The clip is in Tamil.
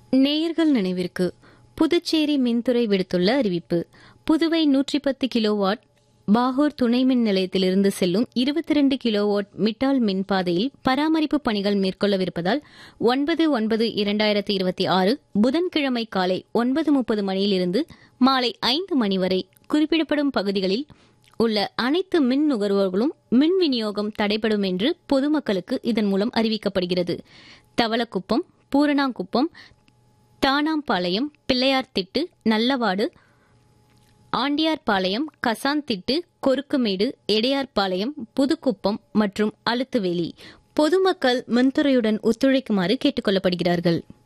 நேயர்கள் நினைவிற்கு புதுச்சேரி மின்துறை விடுத்துள்ள அறிவிப்பு புதுவை நூற்றி பத்து கிலோவாட் பாகூர் துணை மின் நிலையத்திலிருந்து செல்லும் இருபத்தி ரெண்டு கிலோவாட் மிட்டால் மின் பாதையில் பராமரிப்பு பணிகள் மேற்கொள்ளவிருப்பதால் ஒன்பது ஒன்பது இரண்டாயிரத்தி இருபத்தி ஆறு புதன்கிழமை காலை ஒன்பது முப்பது மணியிலிருந்து மாலை ஐந்து மணி வரை குறிப்பிடப்படும் பகுதிகளில் உள்ள அனைத்து மின் நுகர்வோர்களும் மின் விநியோகம் தடைபடும் என்று பொதுமக்களுக்கு இதன் மூலம் அறிவிக்கப்படுகிறது தவளக்குப்பம் பூரணாங்குப்பம் தானாம்பாளையம் பிள்ளையார்திட்டு நல்லவாடு ஆண்டியார்பாளையம் கசாந்திட்டு கொருக்குமேடு எடையார்பாளையம் புதுக்குப்பம் மற்றும் அழுத்துவேலி பொதுமக்கள் மின்துறையுடன் ஒத்துழைக்குமாறு கேட்டுக் கொள்ளப்படுகிறார்கள்